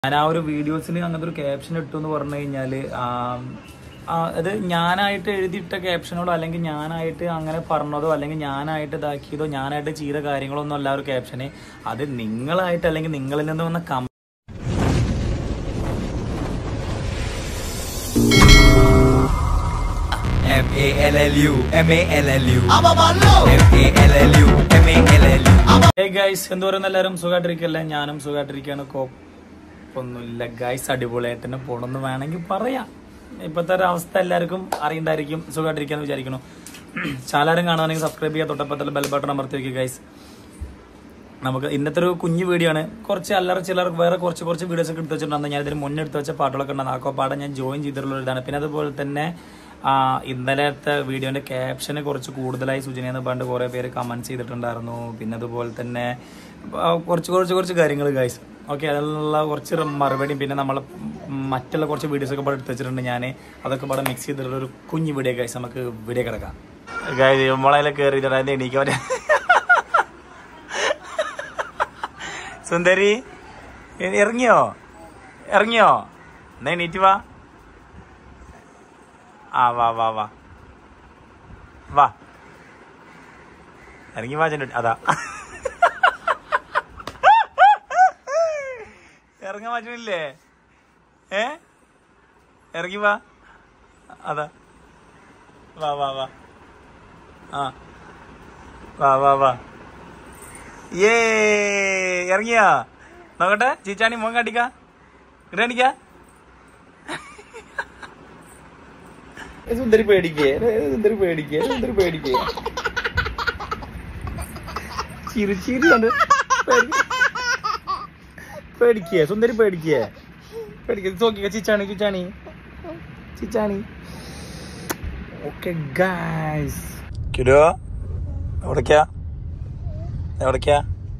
ഞാൻ ആ ഒരു വീഡിയോസിൽ അങ്ങനത്തെ ഒരു ക്യാപ്ഷൻ ഇട്ടു എന്ന് പറഞ്ഞു കഴിഞ്ഞാൽ അത് ഞാനായിട്ട് എഴുതിയിട്ട ക്യാപ്ഷനോടോ അല്ലെങ്കിൽ ഞാനായിട്ട് അങ്ങനെ പറഞ്ഞതോ അല്ലെങ്കിൽ ഞാനായിട്ട് ഇതാക്കിയതോ ഞാനായിട്ട് ചെയ്ത കാര്യങ്ങളോ ഒന്നും അല്ല ആ ഒരു ക്യാപ്ഷന് അത് നിങ്ങളായിട്ട് അല്ലെങ്കിൽ നിങ്ങളിൽ നിന്ന് വന്ന കം M A L L U M A L L U M A L L U M A L L U hey guys എന്ത് പറയുന്ന എല്ലാവരും സുഖമായിട്ടിരിക്കല്ലേ ഞാനും സുഖമായിട്ടിരിക്കുകയാണ് കോപ്പൊന്നുമില്ല ഗൈസ് അടിപൊളിയായിട്ട് തന്നെ പോണെന്ന് വേണമെങ്കിൽ പറയാം ഇപ്പോഴത്തെ ഒരു അവസ്ഥ എല്ലാവർക്കും അറിയണ്ടായിരിക്കും സുഖമായിട്ടിരിക്കാന്ന് വിചാരിക്കുന്നു ചാലാരും കാണുവാണെങ്കിൽ സബ്സ്ക്രൈബ് ചെയ്യുക തൊട്ടപ്പത്തുള്ള ബെൽ ബട്ടൺ അമർത്തി വയ്ക്കുക ഗൈസ് നമുക്ക് ഇന്നത്തെ ഒരു കുഞ്ഞു വീഡിയോ ആണ് കുറച്ച് അല്ലറ ചിലർ വേറെ കുറച്ച് കുറച്ച് വീഡിയോസ് ഒക്കെ എടുത്ത് വെച്ചിട്ടുണ്ട് ഞാൻ ഇതിന് മുന്നേ എടുത്ത് വെച്ച പാട്ടുകളൊക്കെ ഉണ്ട് ആക്കോ പാടം ഞാൻ ജോയിൻ ചെയ്തിട്ടുള്ള ഒരു ഇതാണ് പിന്നെ അതുപോലെ തന്നെ ആ, ഇന്നലത്തെ വീഡിയോന്റെ ക്യാപ്ഷന് കുറച്ച് കൂടുതലായി സൂചന എന്ന് പറഞ്ഞിട്ട് കുറേ പേര് കമന്റ്സ് ചെയ്തിട്ടുണ്ടായിരുന്നു പിന്നെ അതുപോലെ തന്നെ ആ, കുറച്ച് കുറച്ച് കുറച്ച് കാര്യങ്ങൾ ഗൈസ് ഓക്കെ അതിനുള്ള കുറച്ച് മറുപടിയും പിന്നെ നമ്മൾ മറ്റുള്ള കുറച്ച് വീഡിയോസ് ഒക്കെ ഇവിടെ എടുത്ത് വെച്ചിട്ടുണ്ട് ഞാൻ അതൊക്കെ ഇവിടെ മിക്സ് ചെയ്തിട്ടുള്ള ഒരു കുഞ്ഞു വീഡിയോ ഗൈസ് നമുക്ക് വീഡിയോ കിടക്കാം ഗൈസ് നമ്മളതിൽ കയറി എണീക്കാൻ പറ്റാ സുന്ദരി ഇ- ഇറങ്ങിയോ ഇറങ്ങിയോ എന്നാ എണീറ്റ് വാ ആ വാ വാ വാ വാ ഇറങ്ങി വാ ചെന്നു അതാ ഇറങ്ങാൻ പറ്റണില്ലേ ഏ ഇറങ്ങി വാ അതാ വാ വാ വാ ആ വാ വാ വാ ഏ ഇറങ്ങിയാ നോക്കട്ടെ ചീച്ചാണി മോൻ കാട്ടിക്ക ഇങ്ങോട്ട് കാണിക്ക സുന്ദരി പേടിക്കേ സുന്ദരി പേടിക്കേ സുന്ദരി പേടിക്കേ ചിരി ചിരി കൊണ്ട് പേടിക്കേ സുന്ദരി പേടിക്കേ പേടിക്കേ നോക്കിക്ക ചിച്ചാണി ചിച്ചാണി ചിച്ചാണി ഓക്കെ ഗായ്സ് കിടോ എവിടേക്കാ എവിടേക്കാ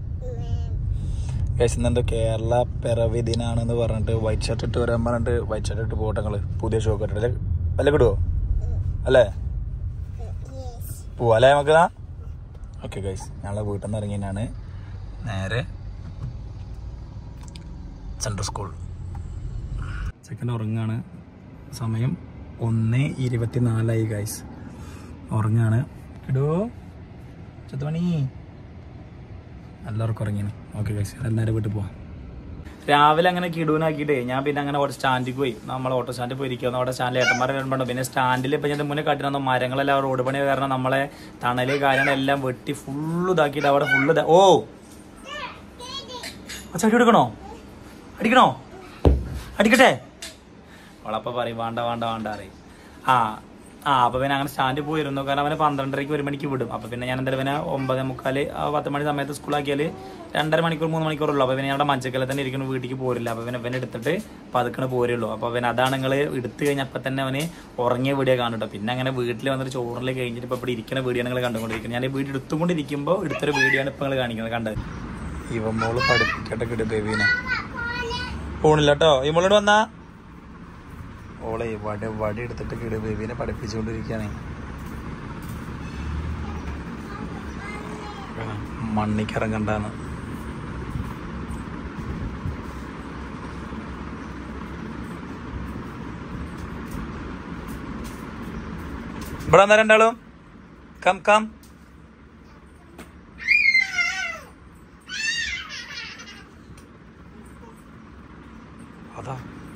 ഗൈസ് ഇന്നെന്ത് കേരള പിറവി ദിനാണെന്ന് പറഞ്ഞിട്ട് വൈറ്റ് ഷർട്ട് ഇട്ട് വരാൻ പറഞ്ഞിട്ട് വൈറ്റ് ഷർട്ട് ഇട്ട് പോട്ടെ നിങ്ങള് പുതിയ ഷോ കെട്ടിട്ട് അല്ല കിടുവോ അല്ലേ പോവാ അല്ലേ നമുക്ക് ഓക്കെ ഗൈസ് ഞങ്ങളെ വീട്ടിൽ നിന്ന് ഇറങ്ങിയാണ് നേരെ സെൻട്രൽ സ്കൂൾ സെക്കൻഡ് ഉറങ്ങാണ് സമയം ഒന്ന് ഇരുപത്തിനാലായി ഗൈസ് ഉറങ്ങാണ് കിടുവോ ചത്തുമണി എല്ലാവർക്കും ഇറങ്ങിയാണ് ഓക്കെ ഗൈസ് എല്ലാവരും വീട്ടിൽ പോവാം രാവിലെ അങ്ങനെ കിടൂനാക്കിയിട്ടേ ഞാൻ പിന്നെ അങ്ങനെ ഓട്ടോ സ്റ്റാൻഡിൽ പോയി നമ്മൾ ഓട്ടോ സ്റ്റാൻഡിൽ പോയി ഇരിക്കുന്നു അവിടെ സ്റ്റാൻഡിൽ ഏട്ടന്മാരെ രണ്ടുണ്ട് പിന്നെ സ്റ്റാൻഡിൽ ഇപ്പം ഞാൻ മുന്നേ കാട്ടിരുന്ന മരങ്ങളെല്ലാം റോഡ് പണി കാരണം നമ്മളെ തണല് കാര്യങ്ങളെല്ലാം വെട്ടി ഫുള്ള് ഇതാക്കിയിട്ട് അവിടെ ഫുള്ള് ഓ ചടി എടുക്കണോ അടിക്കണോ അടിക്കട്ടെ അവളപ്പ പറയും വേണ്ട വേണ്ട വേണ്ട പറയും ആ ആ അപ്പൊ പിന്നെ അങ്ങനെ സ്റ്റാൻഡിൽ പോയിരുന്നു കാരണം അവനെ പന്ത്രണ്ടരയ്ക്ക് ഒരു മണിക്ക് വിടും അപ്പൊ പിന്നെ ഞാൻ എന്തായാലും പിന്നെ ഒമ്പതേ മുക്കാല് ആ പത്ത് മണി സമയത്ത് സ്കൂളാക്കിയാല് രണ്ടര മണിക്കൂർ മൂന്ന് മണിക്കൂറുള്ളൂ അപ്പൊ പിന്നെ അവിടെ മഞ്ചക്കല തന്നെ ഇരിക്കുന്നു വീട്ടിലേക്ക് പോരില്ല അപ്പൊ പിന്നെ ഇവനെ എടുത്തിട്ട് പതുക്കണ പോരുള്ളൂ അപ്പൊ പിന്നെ അതാണ് നിങ്ങൾ എടുത്തു കഴിഞ്ഞപ്പോ തന്നെ അവന് ഉറങ്ങിയ വീഡിയോ കാണുട്ടോ പിന്നെ അങ്ങനെ വീട്ടിൽ വന്നിട്ട് ചോറിൽ കഴിഞ്ഞിട്ട് ഇപ്പൊ ഇവിടെ ഇരിക്കുന്ന വീഡിയോ നിങ്ങൾ കണ്ടുകൊണ്ടിരിക്കുന്നത് ഞാൻ ഈ വീഡിയോ എടുത്തുകൊണ്ടിരിക്കുമ്പോൾ എടുത്തൊരു വീഡിയോ ആണ് ഇപ്പൊ നിങ്ങൾ കാണിക്കുന്നത് കണ്ടത് ഇവ മോള് പഠിപ്പിക്കട്ടെ കിട്ടും ബേബീനെ പോണില്ല കേട്ടോ ഈ മോളോട് വന്നാ ഓളെ വടി വടി എടുത്തിട്ട് കിട് ബേബീനെ പഠിപ്പിച്ചുകൊണ്ടിരിക്കുകയാണ് മണ്ണിക്ക് ഇറങ്ങണ്ടാന്ന് ഇവിടെ വന്നാ രണ്ടാളും കം കം അതാ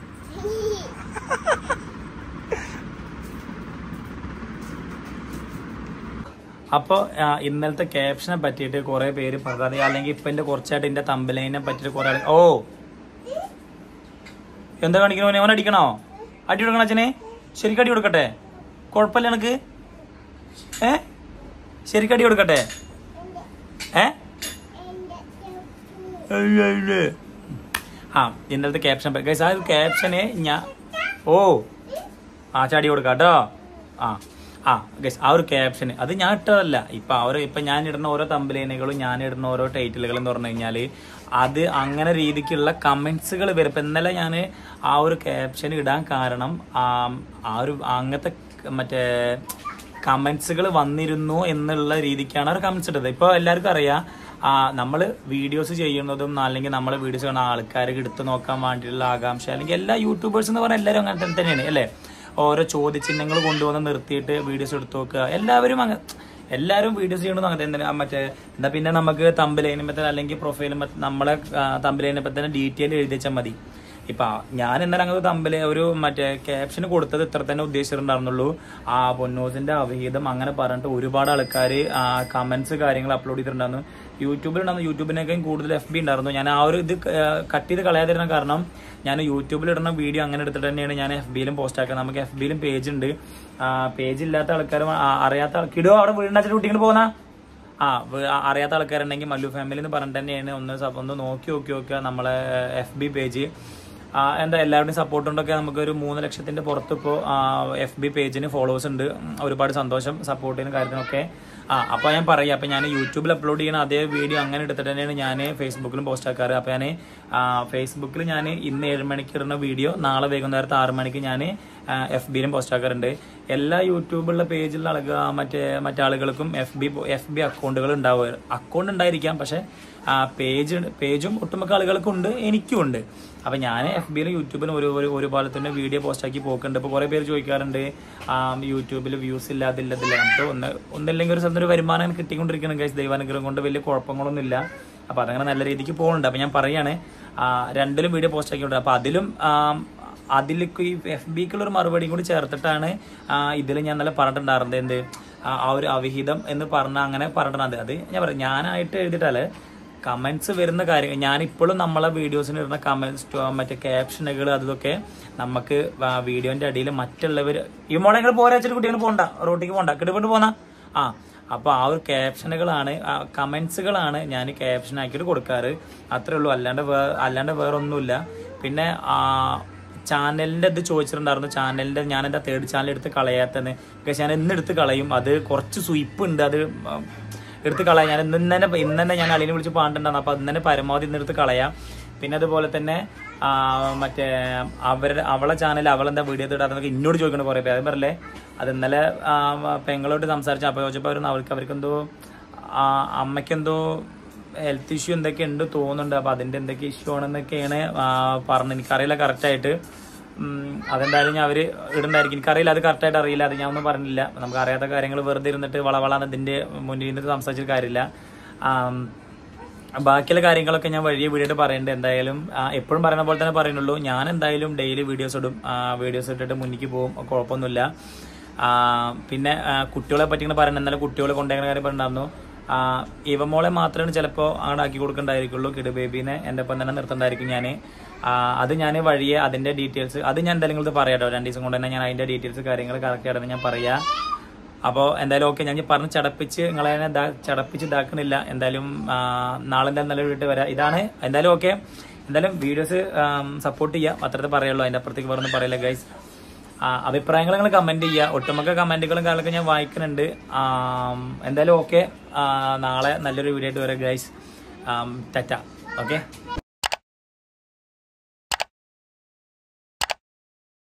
അപ്പോൾ ഇന്നലത്തെ ക്യാപ്ഷനെ പറ്റിയിട്ട് കുറെ പേര് പറഞ്ഞത് അല്ലെങ്കിൽ ഇപ്പൊ എന്റെ കുറച്ചായിട്ട് എന്റെ തമ്പലൈനെ പറ്റിയിട്ട് കുറെ ആൾ ഓ എന്താ കാണിക്കണോ അവൻ അടിക്കണോ അടി കൊടുക്കണ അച്ഛനെ ശരിക്കും അടി കൊടുക്കട്ടെ കുഴപ്പമില്ല എനക്ക് ഏ ശരിക്കും അടി കൊടുക്കട്ടെ ഏ ആ ഇന്നലത്തെ ക്യാപ്ഷൻ ഗൈസ് ആ ഒരു ക്യാപ്ഷന് ഞാൻ ഓ ആ ചാടി കൊടുക്കാം കേട്ടോ ആ ആ ഗൈസ് ആ ഒരു ക്യാപ്ഷൻ അത് ഞാൻ ഇട്ടതല്ല ഇപ്പൊ ആ ഒരു ഇപ്പൊ ഞാൻ ഇടുന്ന ഓരോ തമ്പലേനുകളും ഞാൻ ഇടുന്ന ഓരോ ടൈറ്റിലുകൾ എന്ന് പറഞ്ഞു കഴിഞ്ഞാല് അത് അങ്ങനെ രീതിക്കുള്ള കമന്റ്സുകൾ വരും ഇപ്പൊ ഇന്നലെ ഞാൻ ആ ഒരു ക്യാപ്ഷൻ ഇടാൻ കാരണം ആ ആ ഒരു അങ്ങനത്തെ മറ്റേ കമന്റ്സുകൾ വന്നിരുന്നു എന്നുള്ള രീതിക്കാണ് അവർ കമന്റ്സ് ഇട്ടത് ഇപ്പൊ എല്ലാവർക്കും അറിയാം നമ്മൾ വീഡിയോസ് ചെയ്യുന്നതും അല്ലെങ്കിൽ നമ്മളെ വീഡിയോസ് കാണുന്ന ആൾക്കാർക്ക് എടുത്തു നോക്കാൻ വേണ്ടിയിട്ടുള്ള ആകാംക്ഷ അല്ലെങ്കിൽ എല്ലാ യൂട്യൂബേഴ്സ് എന്ന് പറഞ്ഞാൽ എല്ലാവരും അങ്ങനെ തന്നെ തന്നെയാണ് അല്ലേ ഓരോ ചോദ്യചിഹ്നങ്ങൾ കൊണ്ടുവന്ന് നിർത്തിയിട്ട് വീഡിയോസ് എടുത്തു നോക്കുക എല്ലാവരും അങ്ങനെ എല്ലാവരും വീഡിയോസ് ചെയ്യണമെന്ന് അങ്ങനെ തന്നെ മറ്റേ എന്താ പിന്നെ നമുക്ക് തമ്പിലൈനെ പറ്റി അല്ലെങ്കിൽ പ്രൊഫൈലും നമ്മളെ തമ്പിലൈനെ പറ്റി തന്നെ ഡീറ്റെയിൽ എഴുതി വെച്ചാൽ മതി ഇപ്പൊ ഞാൻ ഇന്നലെ അങ്ങനെ തമ്മില് ഒരു മറ്റേ ക്യാപ്ഷന് കൊടുത്തത് ഇത്ര തന്നെ ഉദ്ദേശിച്ചിട്ടുണ്ടായിരുന്നുള്ളൂ ആ പൊന്നോസിന്റെ അവിഹിതം അങ്ങനെ പറഞ്ഞിട്ട് ഒരുപാട് ആൾക്കാർ കമന്റ്സ് കാര്യങ്ങൾ അപ്ലോഡ് ചെയ്തിട്ടുണ്ടായിരുന്നു യൂട്യൂബിലുണ്ടായിരുന്നു യൂട്യൂബിനേക്കാളും കൂടുതൽ എഫ് ബി ഉണ്ടായിരുന്നു ഞാൻ ആ ഒരു ഇത് കട്ട് ചെയ്ത് കളയാതിരുന്ന കാരണം ഞാൻ യൂട്യൂബിൽ ഇടുന്ന വീഡിയോ അങ്ങനെ എടുത്തിട്ട് തന്നെയാണ് ഞാൻ എഫ് ബിയിലും പോസ്റ്റ് ആക്കുന്നത് നമുക്ക് എഫ് ബിയിലും പേജ് ഉണ്ട് പേജ് ഇല്ലാത്ത ആൾക്കാരും ആ, അറിയാത്ത ആൾ- കിടോ അവിടെ വീടിനകത്ത് കുട്ടികൾ പോകുന്ന ആ വ- ആ, അറിയാത്ത ആൾക്കാരുണ്ടെങ്കിൽ മല്ലു ഫാമിലി എന്ന് പറഞ്ഞിട്ട് തന്നെയാണ് ഒന്ന് സ- ഒന്ന് നോക്കി നോക്കി നോക്കുക നമ്മളെ എഫ് ബി പേജ് എന്താ എല്ലാവരുടെയും സപ്പോർട്ട് ഉണ്ടൊക്കെ നമുക്ക് ഒരു മൂന്ന് ലക്ഷത്തിന്റെ പുറത്ത് ഇപ്പോൾ എഫ് ബി പേജിന് ഫോളോവേഴ്സ് ഉണ്ട് ഉം, ഒരുപാട് സന്തോഷം സപ്പോർട്ടിനും കാര്യത്തിനൊക്കെ ആ അപ്പോൾ ഞാൻ പറയാം അപ്പോൾ ഞാൻ യൂട്യൂബിൽ അപ്ലോഡ് ചെയ്യുന്ന അതേ വീഡിയോ അങ്ങനെ എടുത്തിട്ട് തന്നെയാണ് ഞാൻ ഫേസ്ബുക്കിലും പോസ്റ്റ് ആക്കാറ് അപ്പോൾ ഞാൻ ഫേസ്ബുക്കിൽ ഞാൻ ഇന്ന് ഏഴ് മണിക്ക് ഇടുന്ന വീഡിയോ നാളെ വൈകുന്നേരത്ത് ആറ് മണിക്ക് ഞാൻ എഫ് ബിയിലും പോസ്റ്റ് ആക്കാറുണ്ട് എല്ലാ യൂട്യൂബിലുള്ള പേജിലുള്ള ആളുകൾ മറ്റേ മറ്റാളുകൾക്കും എഫ് ബി എഫ് ബി അക്കൗണ്ടുകൾ ഉണ്ടാവുക അക്കൗണ്ട് ഉണ്ടായിരിക്കാം പക്ഷെ പേജ് പേജും ഒട്ടുമിക്ക ആളുകൾക്കും ഉണ്ട് എനിക്കും ഉണ്ട് അപ്പൊ ഞാൻ എഫ് ബിയിലും യൂട്യൂബിലും ഒരു ഒരു ഒരുപോലെ തന്നെ വീഡിയോ പോസ്റ്റ് ആക്കി പോക്കുണ്ട് ഇപ്പൊ കുറെ പേര് ചോദിക്കാറുണ്ട് യൂട്യൂബിൽ വ്യൂസ് ഇല്ല അതില്ല അതില്ല നമുക്ക് ഒന്ന് ഒന്നില്ലെങ്കിൽ ഒരു സ്ഥലത്ത് ഒരു വരുമാനം കിട്ടിക്കൊണ്ടിരിക്കണം ഗൈസ് ദൈവാനുഗ്രഹം കൊണ്ട് വലിയ കുഴപ്പങ്ങളൊന്നും ഇല്ല അപ്പൊ അതങ്ങനെ നല്ല രീതിക്ക് പോകുന്നുണ്ട് അപ്പൊ ഞാൻ പറയാണ് ആ, രണ്ടിലും വീഡിയോ പോസ്റ്റ് ആക്കിയിട്ടുണ്ട് അപ്പൊ അതിലും ആം, അതിലേക്ക് ഈ എഫ് ബിക്കുള്ള ഒരു മറുപടിയും കൂടി ചേർത്തിട്ടാണ് ഇതിൽ ഞാൻ നല്ല പറഞ്ഞിട്ടുണ്ടായിരുന്നത് എന്ത് ആ ആ ഒരു അവിഹിതം എന്ന് പറഞ്ഞ അങ്ങനെ പറഞ്ഞിട്ടുണ്ട് അത് ഞാൻ പറയാം ഞാനായിട്ട് എഴുതിയിട്ടാല് കമന്റ്സ് വരുന്ന കാര്യങ്ങൾ ഞാൻ ഇപ്പോഴും നമ്മളെ വീഡിയോസിന് ഇടുന്ന കമന്റ്സ് മറ്റേ ക്യാപ്ഷനുകൾ അതൊക്കെ നമുക്ക് വീഡിയോന്റെ അടിയിൽ മറ്റുള്ളവർ ഈ മോളെ നിങ്ങൾ പോരാച്ചിട്ട് കുട്ടികൾ പോണ്ട റോട്ടിക്ക് പോണ്ട കിടപ്പെട്ട് പോന്ന ആ അപ്പൊ ആ ഒരു ക്യാപ്ഷനുകളാണ് കമന്റ്സുകളാണ് ഞാൻ ക്യാപ്ഷൻ ആക്കിയിട്ട് കൊടുക്കാറ് അത്രേ ഉള്ളൂ അല്ലാണ്ട് വേ അല്ലാണ്ട് വേറെ ഒന്നുമില്ല പിന്നെ ആ ചാനലിന്റെ ഇത് ചോദിച്ചിട്ടുണ്ടായിരുന്നു ചാനലിന്റെ ഞാൻ എന്റെ തേർഡ് ചാനൽ എടുത്ത് കളയാത്തന്ന് പക്ഷെ ഞാൻ ഇന്ന് എടുത്ത് കളയും അത് കുറച്ച് സ്വീപ്പ് ഉണ്ട് അത് ഉം, എടുത്ത് കളയാം ഞാൻ ഇന്ന് തന്നെ ഇന്ന് തന്നെ ഞാൻ അളിനെ വിളിച്ച് പാണ്ടുണ്ടായിരുന്നു അപ്പൊ ഇന്ന് തന്നെ പരമാവധി ഇന്ന് എടുത്ത് കളയാം പിന്നെ അതുപോലെ തന്നെ ആ, മറ്റേ അവരുടെ അവളെ ചാനൽ അവളെന്താ വീഡിയോ ഇടാന്നൊക്കെ എന്നോട് ചോദിക്കണ കുറെ പേര് അത് പറയല്ലേ അത് ഇന്നലെ ആ, പെങ്ങളോട് സംസാരിച്ച അപ്പൊ ചോദിച്ചപ്പോ അവര് അവർക്ക് അവർക്കെന്തോ ആ, അമ്മയ്ക്കെന്തോ ഹെൽത്ത് ഇഷ്യൂ എന്തൊക്കെ ഉണ്ട് തോന്നുന്നുണ്ട് അപ്പൊ അതിന്റെ എന്തൊക്കെ ഇഷ്യൂ ആണെന്നൊക്കെയാണ് ആ, പറഞ്ഞത് എനിക്കറിയില്ല കറക്റ്റ് ആയിട്ട് ഉം, അതെന്തായാലും ഞാൻ അവര് ഇടുണ്ടായിരിക്കും എനിക്കറിയില്ല അത് കറക്റ്റ് ആയിട്ട് അറിയില്ല അത് ഞാൻ ഒന്നും പറഞ്ഞില്ല നമുക്ക് അറിയാത്ത കാര്യങ്ങൾ വെറുതെ ഇരുന്നിട്ട് വളവളാന്ന് ഇതിന്റെ മുന്നിൽ നിന്നിട്ട് സംസാരിച്ചിട്ട് കാര്യമില്ല ആം, ബാക്കിയുള്ള കാര്യങ്ങളൊക്കെ ഞാൻ വഴിയെ വീഡിയോ പറയുന്നുണ്ട് എന്തായാലും ആ, എപ്പോഴും പറയുന്ന പോലെ തന്നെ പറയുന്നുള്ളൂ ഞാൻ എന്തായാലും ഡെയിലി വീഡിയോസ് ഇടും വീഡിയോസ് ഇട്ടിട്ട് മുന്നിക്ക് പോകും കുഴപ്പമൊന്നുമില്ല ആ, പിന്നെ ആ, കുട്ടികളെ പറ്റി ഇങ്ങനെ പറയുന്നത് എന്നാലും കുട്ടികളെ കൊണ്ടുപോകുന്ന കാര്യം പറഞ്ഞിട്ടുണ്ടായിരുന്നു ആ, ഇവമോളെ മാത്രമാണ് ചിലപ്പോൾ അങ്ങോട്ട് ആക്കി കൊടുക്കണ്ടായിരിക്കുള്ളൂ കിഡ് ബേബീനെ എൻ്റെ ഒപ്പം തന്നെ നിർത്തണ്ടായിരിക്കും ഞാൻ അത് ഞാൻ വഴിയെ അതിന്റെ ഡീറ്റെയിൽസ് അത് ഞാൻ എന്തായാലും നിങ്ങൾക്ക് പറയാം കേട്ടോ രണ്ട് ദിവസം കൊണ്ട് തന്നെ ഞാൻ അതിന്റെ ഡീറ്റെയിൽസ് കാര്യങ്ങൾ കറക്റ്റ് ആയിട്ട് ഞാൻ പറയാം അപ്പോൾ എന്തായാലും ഓക്കെ ഞാൻ ഈ പറഞ്ഞ് ചടപ്പിച്ച് നിങ്ങളെ ഞാൻ ഇതാ- ചടപ്പിച്ച് ഇതാക്കണില്ല എന്തായാലും ആ, നാളെ എന്തായാലും നല്ല വീട്ടിൽ വരാം ഇതാണ് എന്തായാലും ഓക്കെ എന്തായാലും വീഡിയോസ് സപ്പോർട്ട് ചെയ്യാം അത്രത്തെ പറയുള്ളൂ അതിന്റെ അപ്പുറത്തേക്ക് വേറൊന്നും പറയില്ല ഗൈസ് അഭിപ്രായങ്ങൾ നിങ്ങൾ കമന്റ് ചെയ്യുക ഒട്ടുമിക്ക കമന്റുകളും കാര്യങ്ങളൊക്കെ ഞാൻ വായിക്കുന്നുണ്ട് ആം, എന്തായാലും ഓക്കെ നാളെ നല്ലൊരു വീഡിയോ ആയിട്ട് വരാം ഗൈസ് ടാറ്റ ഓക്കെ